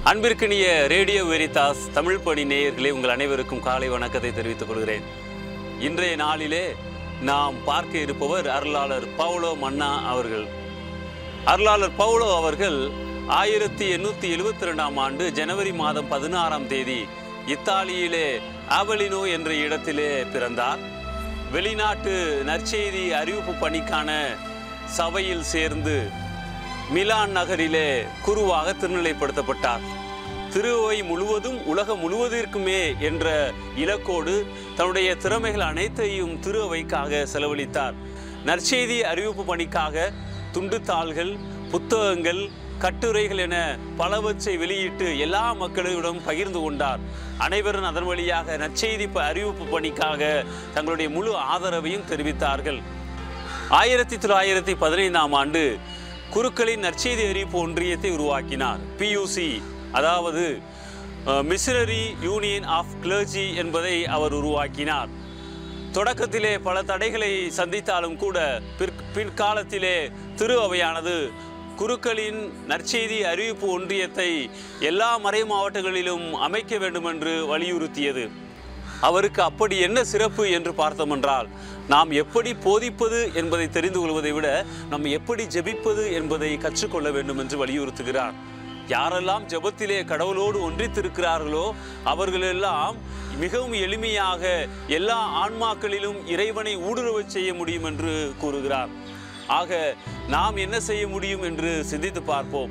அன்பிற்கினிய radio Veritas Tamil பணி நேயர்களே உங்கள் அனைவருக்கும் காலை வணக்கத்தை தெரிவித்துக் கொள்கிறேன் இன்றைய நாளிலே நாம் பார்க்க இருப்பவர் அருளாளர் பவுலோ மன்னா அவர்கள் அருளாளர் பவுலோ அவர்கள் ஆயிரத்தி எண்ணூற்றி எழுபத்தி ரெண்டாம் ஆண்டு ஜனவரி மாதம் பதினாறாம் தேதி இத்தாலியிலே ஆவலினோ என்ற இடத்திலே பிறந்தார் வெளிநாட்டு நற்செய்தி அறிவிப்பு பணிக்கான சபையில் சேர்ந்து மிலான் நகரிலே குருவாக திருநிலைப்படுத்தப்பட்டார் திருவை முழுவதும் உலகம் முழுவதற்குமே என்ற இலக்கோடு தன்னுடைய திறமைகள் அனைத்தையும் திருவைக்காக செலவழித்தார் நற்செய்தி அறிவிப்பு பணிக்காக துண்டுத்தாள்கள் புத்தகங்கள் கட்டுரைகள் என பலவற்றை வெளியிட்டு எல்லா மக்களிடம் பகிர்ந்து கொண்டார் அனைவரும் அதன் வழியாக நற்செய்தி ப- அறிவிப்பு பணிக்காக தங்களுடைய முழு ஆதரவையும் தெரிவித்தார்கள் ஆயிரத்தி தொள்ளாயிரத்தி பதினைந்தாம் ஆண்டு குருக்களின் நற்செய்தி அறிவிப்பு ஒன்றியத்தை உருவாக்கினார் பியூசி அதாவது மிஷனரி யூனியன் ஆஃப் கிளர்ஜி என்பதை அவர் உருவாக்கினார் தொடக்கத்திலே பல தடைகளை சந்தித்தாலும் கூட பிற் பிற்காலத்திலே திரு அவையானது குருக்களின் நற்செய்தி அறிவிப்பு ஒன்றியத்தை எல்லா மறை மாவட்டங்களிலும் அமைக்க வேண்டுமென்று வலியுறுத்தியது அவருக்கு அப்படி என்ன சிறப்பு என்று பார்த்தோமென்றால் நாம் எப்படி போதிப்பது என்பதை தெரிந்து கொள்வதை விட நாம் எப்படி ஜெபிப்பது என்பதை கற்றுக்கொள்ள வேண்டும் என்று வலியுறுத்துகிறார் யாரெல்லாம் ஜெபத்திலே கடவுளோடு ஒன்றித்திருக்கிறார்களோ அவர்களெல்லாம் மிகவும் எளிமையாக எல்லா ஆன்மாக்களிலும் இறைவனை ஊடுருவச் செய்ய முடியும் என்று கூறுகிறார் ஆக நாம் என்ன செய்ய முடியும் என்று சிந்தித்து பார்ப்போம்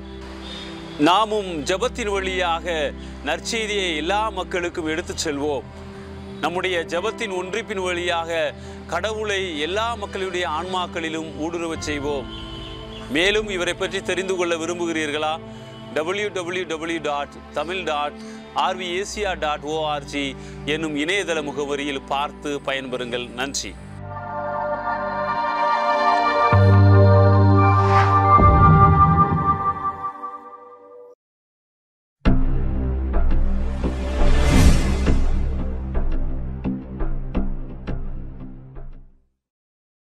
நாமும் ஜெபத்தின் வழியாக நற்செய்தியை எல்லா மக்களுக்கும் எடுத்துச் செல்வோம் நம்முடைய ஜெபத்தின் ஒன்றிப்பின் வழியாக கடவுளை எல்லா மக்களுடைய ஆன்மாக்களிலும் ஊடுருவச் செய்வோம் மேலும் இவரை பற்றி தெரிந்து கொள்ள விரும்புகிறீர்களா W W W dot Tamil dot ஆர்விஏசியா டாட் ஓஆர்ஜி என்னும் இணையதள முகவரியில் பார்த்து பயன்பெறுங்கள் நன்றி